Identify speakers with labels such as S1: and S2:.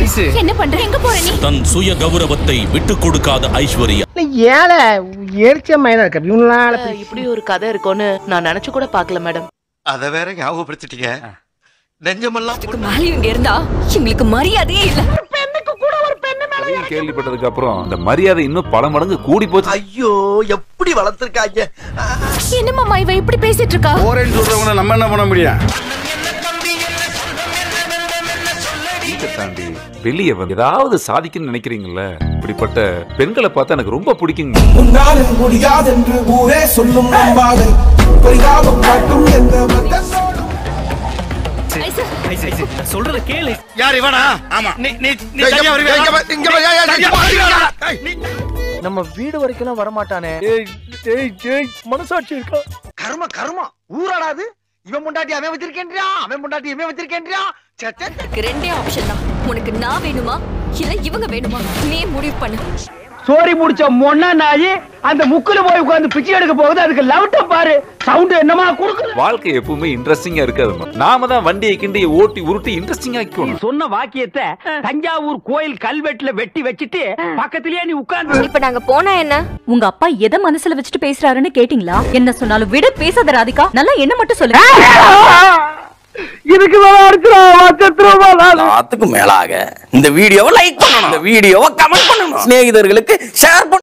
S1: Ice
S2: என்ன பண்ற எங்க போற நீ
S3: தன் சுய கௌரவத்தை விட்டுக் கொடுக்காத ஐஸ்வர்யா
S4: ஏழை எரிச்சமையா இருக்க இவனால
S5: இப்படி ஒரு கதை இருக்கும்னு நான் நினைச்சு கூட பார்க்கல மேடம்
S6: அத வேற ஞாபகப்படுத்திட்டீங்க நெஞ்சமெல்லாம்
S2: மேலே இங்க இருந்தா எங்களுக்கு மரியாதையே இல்ல
S7: கேள்விப்பட்டதுக்கு அப்புறம் அந்த மரியாதை இன்னும் பல மடங்கு கூடி போச்சு
S6: ஐயோ எப்படி வளர்த்திருக்காங்க
S2: என்ன மாமா இவ இப்படி பேசிட்டு இருக்கா
S8: போறேன்னு சொல்றவங்க நம்ம என்ன பண்ண முடியும்
S7: வீட்டை தாண்டி வெளியே வந்து ஏதாவது சாதிக்கணும்னு நினைக்கிறீங்கல்ல இப்படிப்பட்ட பெண்களை பார்த்தா எனக்கு ரொம்ப பிடிக்குங்க
S9: உன்னால் முடியாதென்று ஊரே சொல்லும் நம்பாது பரிதாபம் காட்டும் எந்த மக்களோடும்
S2: ஐஸ்
S1: ஐஸ் ஐஸ் சொல்றத கேளு
S6: யார் இவனா ஆமா நீ நீ நீ தனியா
S4: நம்ம வீடு வரைக்கும் வரமாட்டானே மனசாட்சி இருக்கா
S6: கர்ம கர்ம ஊராடாது இவன் முண்டாட்டி அவன் வச்சிருக்கேன்றியா அவன் முண்டாட்டி இவன் வச்சிருக்கேன்றியா சே, சே, சே.
S2: எனக்கு ரெண்டே ஆப்ஷன் தான் உனக்கு நான் வேணுமா இல்ல இவங்க வேணுமா நீ முடிவு பண்ணு
S4: சோரி முடிச்ச மொன்னா நாயி அந்த முக்குல போய் உட்கார்ந்து பிச்சை எடுக்க போகுது அதுக்கு லவுட்ட பாரு சவுண்ட் என்னமா குடுக்குது
S7: வாழ்க்கை எப்பவுமே இன்ட்ரெஸ்டிங்கா இருக்காது நாம தான் வண்டியை கிண்டி ஓட்டி உருட்டி இன்ட்ரெஸ்டிங்கா ஆக்கணும்
S4: சொன்ன வாக்கியத்தை தஞ்சாவூர் கோயில் கல்வெட்டுல வெட்டி வச்சிட்டு பக்கத்திலேயே நீ உட்கார்ந்து
S2: இப்ப நாங்க போனா என்ன
S10: உங்க அப்பா எதை மனசுல வச்சுட்டு பேசுறாருன்னு கேட்டீங்களா என்ன சொன்னாலும் விட பேசாத ராதிகா நல்லா என்ன மட்டும் சொல்லு
S4: இதுக்கு மேல அடிச்சிருவா
S11: எல்லாத்துக்கும் மேலாக இந்த வீடியோவை லைக் பண்ணணும் இந்த வீடியோவை கமெண்ட் பண்ணணும் சிநேகிதர்களுக்கு ஷேர் பண்ணணும்